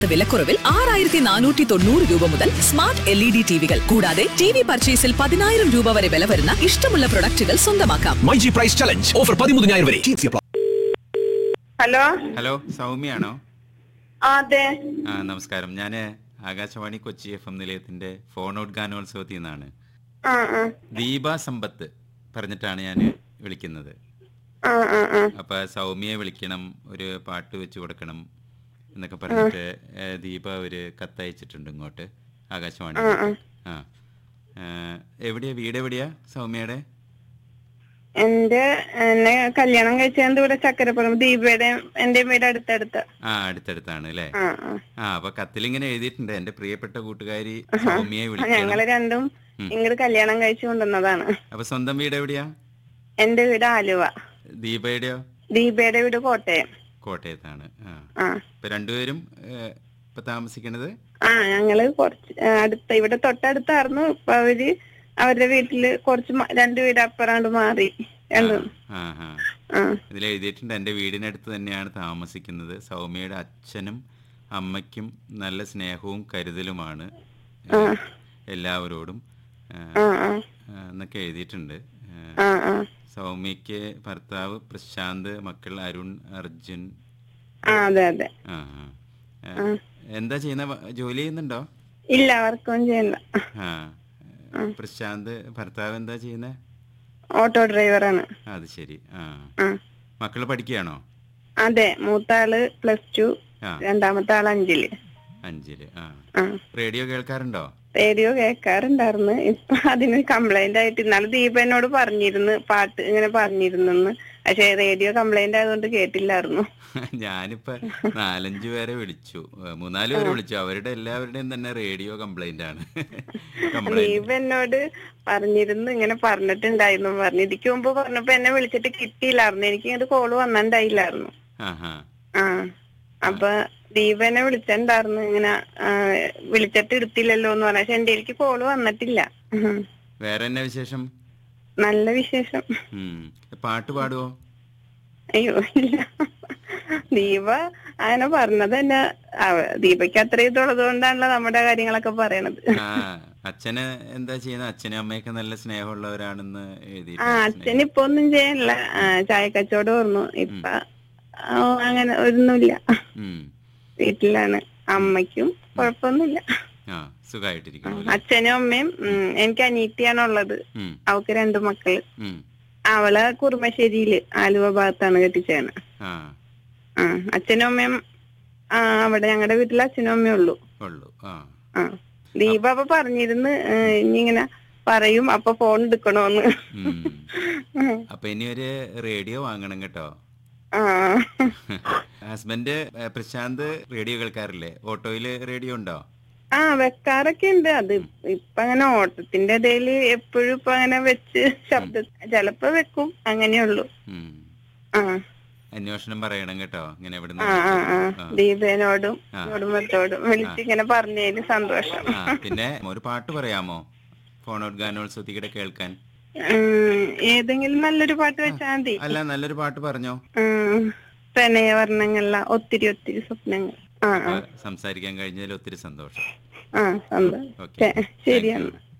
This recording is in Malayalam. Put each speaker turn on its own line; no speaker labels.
വിലക്കുറവിൽ ആറായിരത്തി നാനൂറ്റി തൊണ്ണൂറ് രൂപ മുതൽ സ്മാർട്ട് എൽ ഇ ഡി ടിവികൾ കൂടാതെ ടി വി പർച്ചേസിൽ പതിനായിരം രൂപ വരെ വില വരുന്ന ഇഷ്ടമുള്ള പ്രൊഡക്റ്റുകൾ സ്വന്തമാക്കാം
my G price challenge offer പതിമൂന്ന് വരെ TNC apply.
ഹലോ
ഹലോ സൗമ്യയാണോ
ആ, അതെ
ആ നമസ്കാരം ഞാൻ ആകാശവാണി കൊച്ചി എഫ് എം നിലയത്തിന്റെ ഫോൺ ഔട്ട് ഗാനോത്സവത്തിൽ നിന്നാണ്
ആ ആ
ദീപ സമ്പത്ത് പറഞ്ഞിട്ടാണ് ഞാൻ വിളിക്കുന്നത്
ആ ആ ആ
അപ്പൊ സൗമ്യയെ വിളിക്കണം ഒരു പാട്ട് വെച്ച് കൊടുക്കണം എന്നൊക്കെ പറഞ്ഞിട്ട് ഏ, ദീപ ഒരു കത്തയച്ചിട്ടുണ്ട് ഇങ്ങോട്ട് ആകാശവാണി ആ ഏ, എവിടെയാ വീട് എവിടെയാ സൗമ്യയുടെ
എന്റെ എന്നെ കല്യാണം കഴിച്ചത് ഇവിടെ ചക്കരപ്പുറം ദീപയുടെ എന്റെ വീട് അടുത്തടുത്ത
ആ അടുത്തടുത്താണ് അല്ലേ
ആ ആ
ആ അപ്പൊ കത്തിലിങ്ങനെ എഴുതിയിട്ടുണ്ട് എന്റെ പ്രിയപ്പെട്ട കൂട്ടുകാരി സൗമ്യയെ വിളിക്കണം
ഞങ്ങള് രണ്ടും ഇങ്ങോട്ട് കല്യാണം കഴിച്ചു കൊണ്ടുവന്നതാണ്
അപ്പൊ സ്വന്തം വീട് എവിടെയാ
എന്റെ വീട് ആലുവ
ദീപയുടെയോ
ദീപയുടെ വീട് കോട്ടയം
കോട്ടയത്താണ് ആ
ആ
ഇപ്പൊ രണ്ടുപേരും ഏഹ്, ഇപ്പൊ താമസിക്കണത്
ആ ഞങ്ങള് കുറച്ച് ആ, അടുത്ത ഇവിടെ തൊട്ടടുത്തായിരുന്നു ഇപ്പൊ അവര് അവരുടെ വീട്ടില് കുറച്ച് മ- രണ്ട് വീട് അപ്പുറാണ്ട് മാറി രണ്ടും
ആ ആ
ആ
ഇതിൽ എഴുതിയിട്ടുണ്ട് എൻ്റെ വീടിനടുത്ത് തന്നെയാണ് താമസിക്കുന്നത് സൗമ്യയുടെ അച്ഛനും അമ്മയ്ക്കും നല്ല സ്നേഹവും കരുതലുമാണ് ഏഹ്, എല്ലാവരോടും ഏഹ്,
ആ ആ
ഏഹ്, എന്നൊക്കെ എഴുതിയിട്ടുണ്ട് ഏഹ്,
ആ ആ
സൗമ്യക്ക് ഭർത്താവ് പ്രശാന്ത് മക്കൾ അരുൺ അർജുൻ
ആ അതെ അതെ
ആ ആ. ഏഹ്, എന്താ ചെയ്യുന്ന വ- ജോലി ചെയ്യുന്നുണ്ടോ
ഇല്ല വർക്കൊന്നും ചെയ്യണ്ട
ആ പ്രശാന്ത് ഭർത്താവ് എന്താ ചെയ്യുന്നത്
ഓട്ടോ ഡ്രൈവറാണ്
അത് ശരി ആ
ആ
മക്കള് പഠിക്കുകയാണോ
അതെ മൂത്താള് പ്ലസ് ടു
ആ
രണ്ടാമത്തെ ആള് അഞ്ചില്
അഞ്ചില് ആ
ആ
റേഡിയോ കേൾക്കാറുണ്ടോ
റേഡിയോ കേൾക്കാറുണ്ടായിരുന്നു ഇപ്പൊ അതിന് കംപ്ലൈന്റ് ആയിട്ട് ഇന്നാള് ദീപ എന്നോട് പറഞ്ഞിരുന്നു പാട്ട് ഇങ്ങനെ പറഞ്ഞിരുന്നെന്ന് പക്ഷെ റേഡിയോ കംപ്ലൈന്റ് ആയതുകൊണ്ട് കേട്ടില്ലായിരുന്നു
ഞാനിപ്പോ നാലഞ്ചു പേരെ വിളിച്ചു ഏ, മൂന്നാല് പേരെ വിളിച്ചു അവരുടെ എല്ലാവരുടെയും തന്നെ റേഡിയോ കംപ്ലൈന്റ് ആണ് കംപ്ലൈന്റ്
ദീപ എന്നോട് പറഞ്ഞിരുന്നു ഇങ്ങനെ പറഞ്ഞിട്ടുണ്ടായിരുന്നു പറഞ്ഞു ഇതിക്ക് മുമ്പ് പറഞ്ഞപ്പോ എന്നെ വിളിച്ചിട്ട് കിട്ടിയില്ലായിരുന്നു എനിക്ക് ഇങ്ങോട്ട് കോള് വന്നിട്ടുണ്ടായില്ലായിരുന്നു
ആ ഹാ
ആ അപ്പൊ ദീപനെ വിളിച്ചിട്ടുണ്ടായിരുന്നു ഇങ്ങനെ ആ, വിളിച്ചിട്ട് എടുത്തില്ലല്ലോ എന്ന് പറഞ്ഞു പക്ഷെ എന്റെ എനിക്ക് കോള് വന്നിട്ടില്ല ഉം.
വേറെ എന്നാ വിശേഷം
നല്ല വിശേഷം
ഉം പാട്ട് പാടുവോ
അയ്യോ ഇല്ല ദീപ അങ്ങനെ പറഞ്ഞത് തന്നെ അവ- ദീപയ്ക്ക് അത്ര ഇതുള്ളത് കൊണ്ടാണല്ലോ നമ്മുടെ കാര്യങ്ങളൊക്കെ പറയണത്
ആ അച്ഛന് എന്താ ചെയ്യുന്നത് അച്ഛനും അമ്മയൊക്കെ നല്ല സ്നേഹമുള്ളവരാണെന്ന്
ആ
എഴുതിയിട്ടുണ്ട്
അച്ഛൻ ഇപ്പൊ ഒന്നും ചെയ്യണില്ല ആ, ചായക്കച്ചവടം ഓർന്നു ഇപ്പൊ ആ, അങ്ങനെ ഒന്നുമില്ല
ഉം
വീട്ടിലാണ് അമ്മയ്ക്കും കുഴപ്പമൊന്നുമില്ല
ആ സുഖമായിട്ടിരിക്കുന്നു
അച്ഛനും അമ്മയും ഉം, എനിക്ക് അനീത്തിയാണുള്ളത്
ഉം
അവക്ക് രണ്ട് മക്കള്
ഉം
അവള് കുറുമശ്ശേരിയില് ആലുവ ഭാഗത്താണ് കെട്ടിച്ചേണ്
ആ
ആ അച്ഛനും അമ്മയും ആ അവിടെ ഞങ്ങളുടെ വീട്ടിൽ അച്ഛനും അമ്മയും ഉള്ളൂ
ഉള്ളു ആ
ആ ദീപ അപ്പൊ പറഞ്ഞിരുന്ന് ഏ, ഇനി ഇങ്ങനെ പറയും അപ്പൊ ഫോൺ എടുക്കണോന്ന്
ഉം
ഉം.
അപ്പൊ ഇനി ഒരു റേഡിയോ വാങ്ങണം കേട്ടോ
ആ
ഹസ്ബൻഡ് ഏ, പ്രശാന്ത് റേഡിയോ കേൾക്കാറില്ലേ ഓട്ടോയില് റേഡിയോ ഉണ്ടോ
ആ വെക്കാറൊക്കെ ഉണ്ട് അത് ഇപ്പൊ അങ്ങനെ ഓട്ടത്തിന്റെ ഇടയില് എപ്പോഴും ഇപ്പൊ അങ്ങനെ വെച്ച് ശബ്ദ ചെലപ്പോ വെക്കും അങ്ങനെയുള്ളൂ
ഉം.
ആ
അന്വേഷണം പറയണം കേട്ടോ ഇങ്ങനെ എവിടെ
ആ ആ ആ ദീപേനോടും കുടുംബത്തോടും വിളിച്ചിങ്ങനെ പറഞ്ഞതിന് സന്തോഷം
ആ പിന്നെ ഒരു പാട്ട് പറയാമോ ഫോൺ ഔട്ട് ഗാനോത്സവത്തിക്കിടെ കേൾക്കാൻ
ഉം, ഏതെങ്കിലും നല്ലൊരു പാട്ട് വെച്ചാൽ മതി
അല്ല നല്ലൊരു പാട്ട് പറഞ്ഞോ
ഉം, പ്രണയവർണ്ണങ്ങളില ഒത്തിരി ഒത്തിരി സ്വപ്നങ്ങൾ ആ ആ
സംസാരിക്കാൻ കഴിഞ്ഞതിൽ ഒത്തിരി സന്തോഷം
ആ സന്തോഷം
ഓക്കെ
ശരിയാണ്